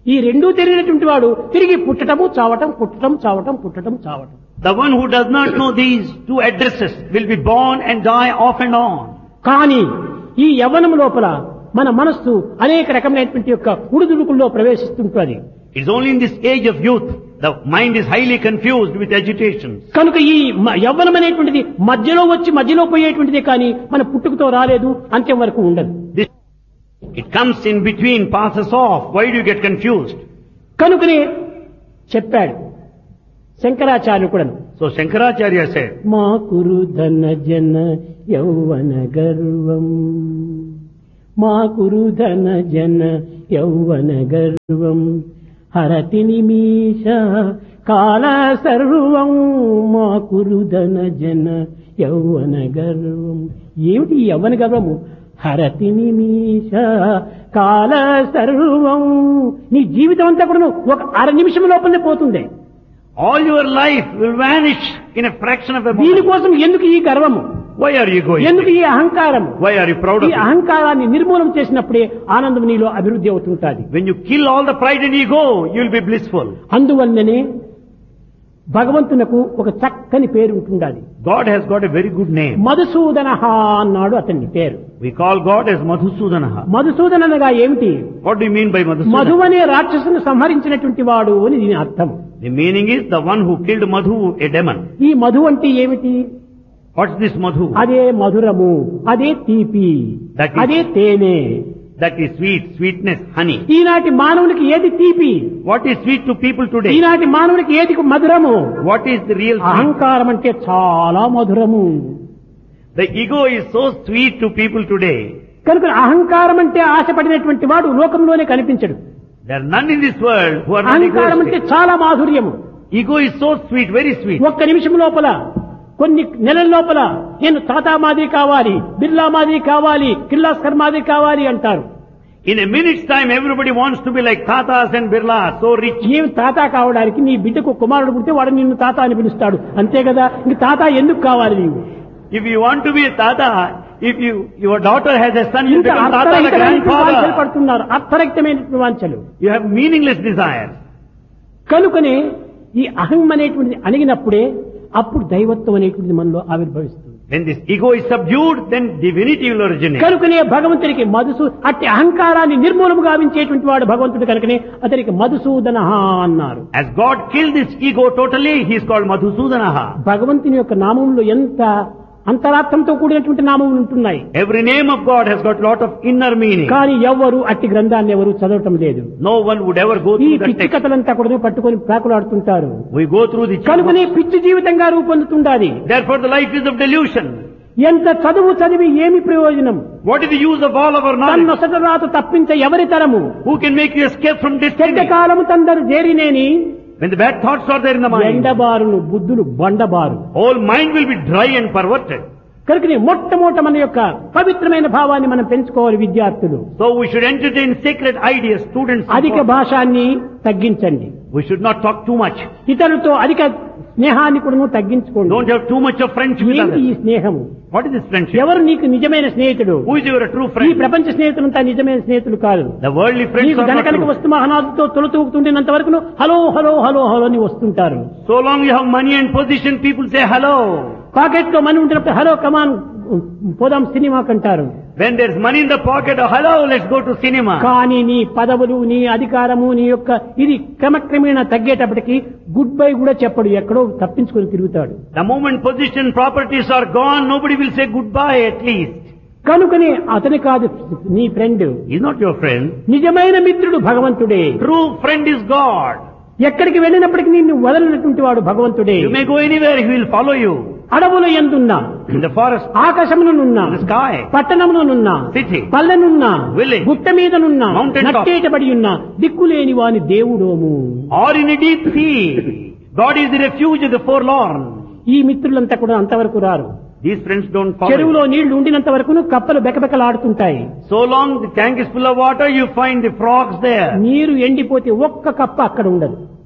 ఈ రెండూ తెలియనటువంటి వాడు తిరిగి పుట్టటము చావటం పుట్టటం చావటం పుట్టటం చావటం The one who does not know these two addresses will be born and die off and on. కానీ ఈ యవ్వనం లోపల మన మనస్సు అనేక రకమైనటువంటి యొక్క ఉడుదుడుకుల్లో ప్రవేశిస్తుంటుంది It's only in this age of youth the mind is highly confused with agitations. కనుక ఈ మ- యవ్వనం అనేటువంటిది మధ్యలో వచ్చి మధ్యలో పోయేటువంటిదే కానీ మన పుట్టుకతో రాలేదు అంత్యం వరకు ఉండదు This, it comes in between, passes off. Why do you get confused? కనుకనే చెప్పాడు శంకరాచార్యుడు కూడా So Shankaracharya said, మా కురు ధన జన యౌవన గర్వం మా కురు ధన జన యౌవన గర్వం హరతి నిమీష కాల సర్వం మా కురు ధన జన యౌవన గర్వం ఏమిటి ఈ యవ్వన గర్వము హరతి నిమీష కాల సర్వం నీ జీవితం అంతా కూడా ఒక అర నిమిషం లోపలనే పోతుంది all your life will vanish in a fraction of a moment. దీనికోసం ఎందుకు ఈ గర్వము Why are you going? ఎందుకు ఈ అహంకారం Why are you proud ఈ of it? అహంకారాన్ని నిర్మూలన చేసినప్పుడే ఆనందం నీలో అభివృద్ధి అవుతుంటాది When you kill all the pride and ego, you'll be blissful. అందువల్లనే భగవంతునకు ఒక చక్కని పేరు ఉంటుండాలి God has got a very good name. Madhusudana అన్నాడు అతని పేరు We call God as Madhusudanaha. Madhusudana అనగా ఏమిటి What do you mean by Madhu Madhusudana? అనే రాక్షసును సంహరించినటువంటి వాడు అని దీని అర్థం The meaning is the one who killed Madhu, a demon. ఈ మధు అంటే ఏమిటి What's this Madhu? అదే మధురము అదే తీపి That is- అదే తేనె That is sweet, sweetness, honey. ఈనాటి మానవునికి ఏది తీపి What is sweet to people today? ఈనాటి మానవునికి ఏది మధురము What is the real sweet? అహంకారం అంటే చాలా మధురము The ego is so sweet to people today. కనుక అహంకారం అంటే ఆశపడినటువంటి వాడు లోకంలోనే కనిపించడు There are none in this world who are not అహంకారం అంటే egoistic. చాలా మాధుర్యము Ego is so sweet, very sweet. ఒక్క నిమిషం లోపల కొన్ని నెలల లోపల నేను టాటా మాదిరి కావాలి బిర్లా మాదిరి కావాలి కిర్లాస్కర్ మాదిరి కావాలి అంటారు In a minute's time, everybody wants to be like Tatas and Birla, so rich. ఏం తాత కావడానికి నీ బిడ్డకు కుమారుడు పుడితే వాడు నిన్ను తాత అని పిలుస్తాడు అంతే కదా ఇంక తాత ఎందుకు కావాలి నీవు If you want to be a Tata, if you, your daughter has a son, you ఇంత become Tata the అర్థరహితమైనటువంటి వాంఛలు grandfather. పడుతున్నారు అర్థరహితమైనటువంటి వాంఛలు You have meaningless desires. కనుకనే ఈ అహం అనేటువంటిది అణిగినప్పుడే అప్పుడు దైవత్వం అనేటువంటిది మనలో ఆవిర్భవిస్తుంది When this ego is subdued, then divinity will originate. కనుకనే భగవంతునికి మధుసూ అట్టి అహంకారాన్ని నిర్మూలము గావించేటువంటి వాడు భగవంతుడు కనుకనే అతనికి మధుసూదన అన్నారు As God killed this ego totally, he is called Madhusudanaha. భగవంతుని యొక్క నామంలో ఎంత అంతరార్థంతో కూడినటువంటి నామములు ఉంటున్నాయి Every name of God has got lot of inner meaning. కానీ ఎవ్వరు అట్టి గ్రంథాన్ని ఎవరు చదవటం లేదు No one would ever go ఈ through that పిచ్చి text. కథలంతా కూడా పట్టుకొని ప్రాకులాడుతుంటారు We go through the కనుకనే పిచ్చి జీవితంగా రూపొందుతుండాలి Therefore the life is of delusion. ఎంత చదువు చదివి ఏమి ప్రయోజనం What is the use of all of our knowledge? తన్నొసట రాత తప్పించ ఎవరి తరము Who can make you escape from చెడ్డ destiny? కాలము తందరు చేరినేని When the bad thoughts are there in the mind, ఎండబారును బుద్ధులు బండబారు whole mind will be dry and perverted. కనుక మొట్టమొదట మన యొక్క పవిత్రమైన భావాన్ని మనం పెంచుకోవాలి విద్యార్థులు So we should entertain sacred ideas, students. and అధిక all. భాషాన్ని తగ్గించండి We should not talk too much. ఇతరులతో అధిక స్నేహాన్ని కూడా తగ్గించుకోండి Don't have too much of friendship with ఏమిటి ఈ others. స్నేహము What is this friendship? ఎవరు నీకు నిజమైన స్నేహితుడు Who is your true ఈ friend? ప్రపంచ స్నేహితులంతా నిజమైన స్నేహితులు కాదు The worldly friends నీకు are not ధనకనక true. వస్తు మహనాథుతో తొలతూగుతుండినంత వరకు హలో హలో హలో హలో అని వస్తుంటారు So long you have money and position, people say hello. Pocket లో మనీ ఉంటున్నప్పుడు హలో కమాన్ పోదాం సినిమాకి అంటారు When there's money in the pocket, oh hello, let's go to cinema. కానీ నీ పదవులు నీ అధికారము నీ యొక్క ఇది క్రమక్రమేణా తగ్గేటప్పటికి గుడ్ బై కూడా చెప్పడు ఎక్కడో తప్పించుకొని తిరుగుతాడు The moment position, properties are gone, nobody will say goodbye at least. కనుకనే అతని కాదు నీ friend He's not your friend. నిజమైన మిత్రుడు భగవంతుడే True friend is God. ఎక్కడికి వెళ్ళినప్పటికీ నిన్ను వదలినటువంటి వాడు భగవంతుడే You may go anywhere, he will follow you. అడవుల ఎందున్నా In the forest, ఆకాశమునున్నా in the sky, పట్టణమునున్నా City. పల్లెనున్నా Village. గుట్ట మీదనున్నా Mountain top. నట్టేటబడి ఉన్నా దిక్కులేని వాని దేవుడోము or in a deep sea. God is the refuge of the forlorn. ఈ మిత్రులంతా కూడా అంతవరకు రారు These friends don't follow. చెరువులో you. నీళ్లు ఉండినంత వరకు కప్పలు బెకబెకలాడుతుంటాయి So long the tank is full of water, you find the frogs there. నీరు ఎండిపోతే ఒక్క కప్ప అక్కడ ఉండదు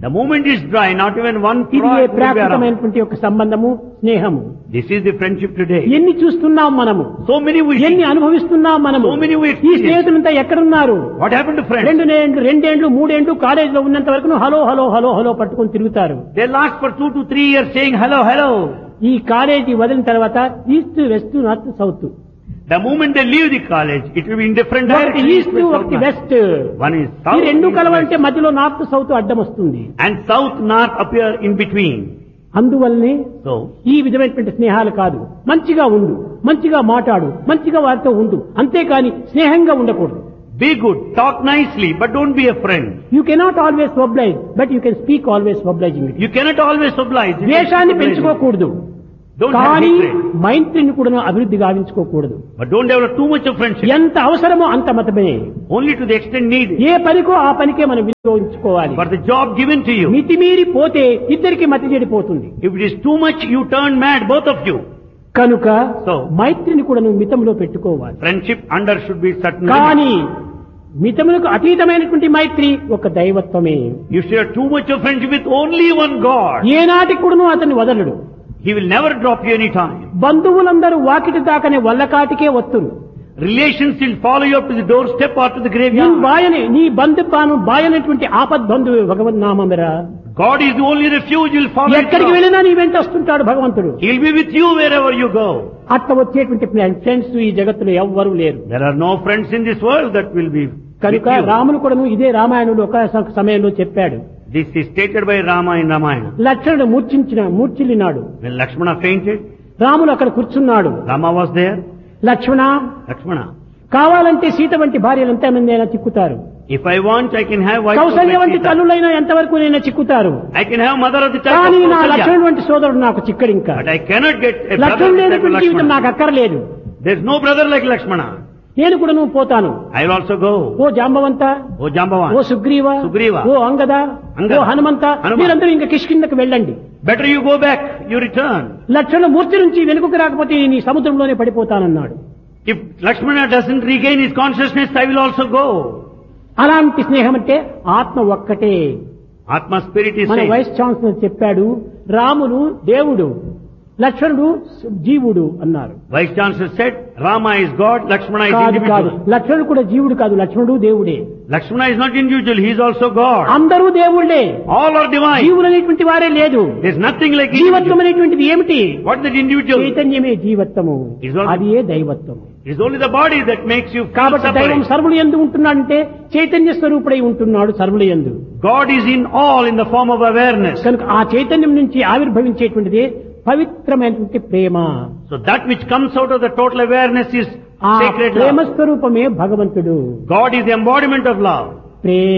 The moment is dry, not even one ఇది frog A will be around. ప్రాకృతమైనటువంటి ఒక సంబంధము స్నేహము This is the friendship today. ఎన్ని చూస్తున్నాం మనము So many we see. ఎన్ని అనుభవిస్తున్నాం మనము So many we ఈ experience. స్నేహితులంతా ఎక్కడున్నారు What happened to friends? రెండు నేండ్లు రెండేండ్లు మూడేండ్లు కాలేజీలో ఉన్నంత వరకు హలో హలో హలో హలో పట్టుకొని తిరుగుతారు They last for two to three years saying hello, hello. ఈ కాలేజీ వదిలిన తర్వాత east west north south The moment they leave the college, it will be in different ఒకటి directions. ఈస్ట్ east, west, ఒకటి south, west north. One is ఈ south, రెండు east, కలవాలంటే west. మధ్యలో north south అడ్డం వస్తుంది and south, north appear in between. అందువల్లనే So, ఈ విధమైనటువంటి స్నేహాలు కాదు మంచిగా ఉండు మంచిగా మాట్లాడు మంచిగా వారితో ఉండు అంతేకాని స్నేహంగా ఉండకూడదు be good, talk nicely, but don't be a friend. You cannot always oblige but you can speak always obliging You cannot always oblige. You can ద్వేషాన్ని oblige. పెంచుకోకూడదు Don't have కానీ hatred. మైత్రిని కూడా అభివృద్ధి గావించుకోకూడదు But don't develop too much of friendship. ఎంత అవసరమో అంత మతమే Only to the extent needed. ఏ పనికో ఆ పనికే మనం వినియోగించుకోవాలి For the job given to you. మితిమీరి పోతే ఇద్దరికి మతి చెడిపోతుంది If it is too much, you turn mad, both of you. కనుక So. మైత్రిని కూడా నువ్వు మితంలో పెట్టుకోవాలి Friendship under should be certain. limits. కానీ మితములకు అతీతమైనటువంటి మైత్రి ఒక దైవత్వమే You share too much of friendship with only one God. ఏనాటికి కూడాను అతన్ని వదలడు He will never drop you any time. బంధువులందరూ Vakiti దాకనే వల్లకాటికే వత్తురు Relations will follow you up to the doorstep or to the నీ graveyard. బాయని నీ బంధు బాను బాయనటువంటి ఆపద్బంధువు భగవన్ నామమిరా God is the only refuge. He'll follow ఎక్కడికి you. వెళ్ళినా నీ వెంట వస్తుంటాడు భగవంతుడు He'll be with you wherever you go. అట్ట వచ్చేటువంటి ఫ్రెండ్స్ ఈ జగత్తులో ఎవ్వరూ లేరు There are no friends in this world that will be with కనుక you. రాములు కూడాను ఇదే రామాయణుడు ఒక స- సమయంలో చెప్పాడు This is stated by Rama in Ramayana. లక్ష్మణుడు మూర్ఛించిన మూర్ఛిల్లినాడు When Lakshmana fainted, రాములు అక్కడ కూర్చున్నాడు Rama was there. Lakshmana Lakshmana, కావాలంటే సీత వంటి భార్యలు ఎంతమంది అయినా చిక్కుతారు if I want, I can have wife of Kaushalya my వంటి Sita. తల్లులైనా ఎంతవరకు నైనా చిక్కుతారు I can have mother of the type కానీ of నా Kausalya. లక్ష్మణుడు వంటి సోదరుడు నాకు చిక్కడు ఇంకా But I cannot get a brother లక్ష్మణుడు like లేనటువంటి జీవితం నాకు Lakshmana. అక్కర్లేదు There's no brother like Lakshmana. నేను కూడా నువ్వు పోతాను I will also go. Oh Jambavanta Oh Jambavan. ఓ సుగ్రీవ సుగ్రీవ. ఓ అంగద అంగద. ఓ హనుమంత హనుమ. మీరందరూ ఇంకా కిష్కిందకు వెళ్ళండి Better you go back, you return. లక్ష్మణ మూర్తి నుంచి వెనుకకు రాకపోతే నీ సముద్రంలోనే పడిపోతానన్నాడు If Lakshmana doesn't regain his consciousness, I will also go. అలాంటి స్నేహం అంటే ఆత్మ ఒక్కటే Atma spirit is మన same. వైస్ ఛాన్సలర్ చెప్పాడు రాముడు దేవుడు లక్ష్మణుడు జీవుడు అన్నారు Vice Chancellor said, Rama is God, Lakshmana is కాదు కాదు individual. లక్ష్మణుడు కూడా జీవుడు కాదు లక్ష్మణుడు దేవుడే Lakshmana is not individual, he is also God. అందరూ దేవుళ్ళే All are divine. జీవులు అనేటువంటి వారే లేదు There's nothing like జీవత్వం individual. అనేటువంటిది ఏమిటి What is that individual? చైతన్యమే జీవత్వము Is all- అది ఏ దైవత్వము It is only the body that makes you feel కాబట్టి దైవం separate. సర్వులు ఎందు ఉంటున్నాడంటే చైతన్య స్వరూపుడై ఉంటున్నాడు సర్వుల ఎందు God is in all in the form of awareness. కనుక ఆ చైతన్యం నుంచి ఆవిర్భవించేటువంటిది పవిత్రమైనటువంటి ప్రేమ So that which comes out of the total awareness is ఆ sacred ప్రేమ love. స్వరూపమే భగవంతుడు God is the embodiment of love. Prema